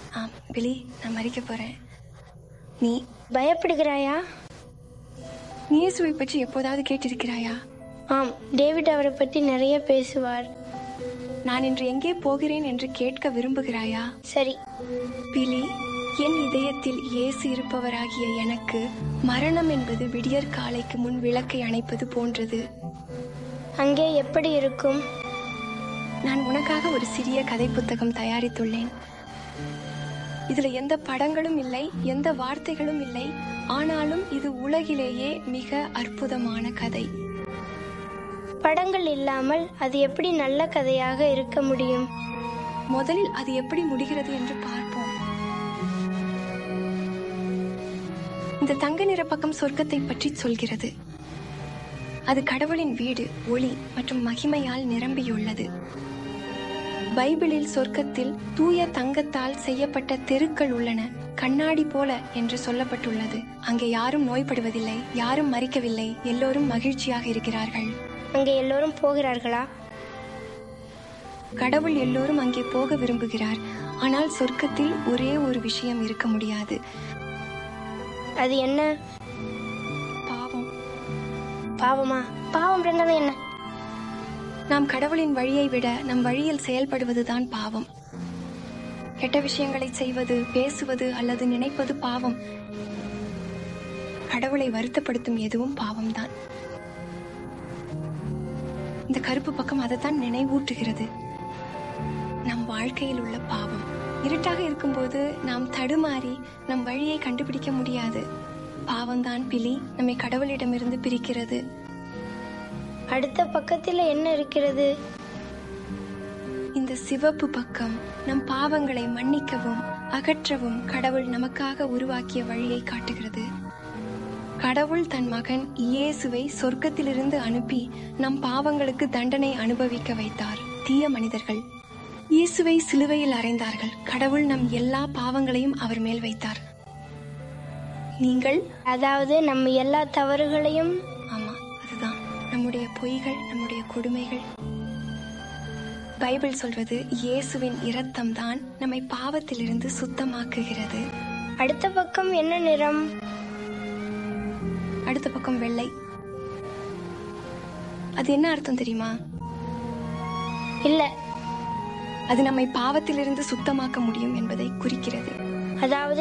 ஆம் பிலி நான் மறிக்க போறேன் நீ பயப்படுகிறாயா நீ இயேசுவை பற்றி எப்போதாவது கேட்டிருக்கிறாயா ஆம் டேவிட் அவரை பற்றி நிறைய பேசுவார் நான் இன்று எங்கே போகிறேன் என்று கேட்க விரும்புகிறாயா சரி பிலி என் இதயத்தில் இயேசு இருப்பவராகிய எனக்கு மரணம் என்பது விடியற் காலைக்கு முன் விளக்கை அணைப்பது போன்றது அங்கே எப்படி இருக்கும் நான் உனக்காக ஒரு சிறிய கதை புத்தகம் தயாரித்துள்ளேன் இதுல எந்த படங்களும் இல்லை எந்த வார்த்தைகளும் இல்லை ஆனாலும் இது உலகிலேயே மிக அற்புதமான கதை படங்கள் இல்லாமல் அது எப்படி நல்ல கதையாக இருக்க முடியும் முதலில் அது எப்படி முடிகிறது என்று பார்ப்போம் இந்த தங்க நிற பக்கம் சொர்க்கத்தை பற்றி சொல்கிறது அது கடவுளின் வீடு ஒளி மற்றும் மகிமையால் நிரம்பியுள்ளது பைபிளில் சொர்க்கத்தில் தூய தங்கத்தால் செய்யப்பட்ட தெருக்கள் உள்ளன கண்ணாடி போல என்று சொல்லப்பட்டுள்ளது அங்கே யாரும் நோய்படுவதில்லை யாரும் மறிக்கவில்லை எல்லோரும் மகிழ்ச்சியாக இருக்கிறார்கள் அங்கே எல்லோரும் போகிறார்களா கடவுள் எல்லோரும் அங்கே போக விரும்புகிறார் ஆனால் சொர்க்கத்தில் ஒரே ஒரு விஷயம் இருக்க முடியாது அது என்ன பாவம் பாவமா பாவம் என்றது என்ன நாம் கடவுளின் வழியை விட நம் வழியில் செயல்படுவதுதான் பாவம் கெட்ட விஷயங்களை செய்வது பேசுவது அல்லது நினைப்பது பாவம் கடவுளை வருத்தப்படுத்தும் எதுவும் பாவம்தான் இந்த கருப்பு பக்கம் அதைத்தான் நினைவூட்டுகிறது நம் வாழ்க்கையில் உள்ள பாவம் இருட்டாக இருக்கும்போது நாம் தடுமாறி நம் வழியை கண்டுபிடிக்க முடியாது பாவம்தான் பிலி நம்மை கடவுளிடமிருந்து பிரிக்கிறது அடுத்த பக்கத்தில் என்ன இருக்கிறது இந்த சிவப்பு பக்கம் நம் பாவங்களை மன்னிக்கவும் அகற்றவும் கடவுள் நமக்காக உருவாக்கிய வழியை காட்டுகிறது கடவுள் தன் மகன் இயேசுவை சொர்க்கத்திலிருந்து அனுப்பி நம் பாவங்களுக்கு தண்டனை அனுபவிக்க வைத்தார் தீய மனிதர்கள் இயேசுவை சிலுவையில் அறைந்தார்கள் கடவுள் நம் எல்லா பாவங்களையும் அவர் மேல் வைத்தார் நீங்கள் அதாவது நம்ம எல்லா தவறுகளையும் ஆமா அதுதான் நம்முடைய பொய்கள் நம்முடைய கொடுமைகள் பைபிள் சொல்வது இயேசுவின் இரத்தம் தான் நம்மை பாவத்திலிருந்து சுத்தமாக்குகிறது அடுத்த பக்கம் என்ன நிறம் அடுத்த பக்கம் வெள்ளை அது என்ன அர்த்தம் தெரியுமா இல்ல அது நம்மை பாவத்திலிருந்து சுத்தமாக்க முடியும் என்பதை குறிக்கிறது அதாவது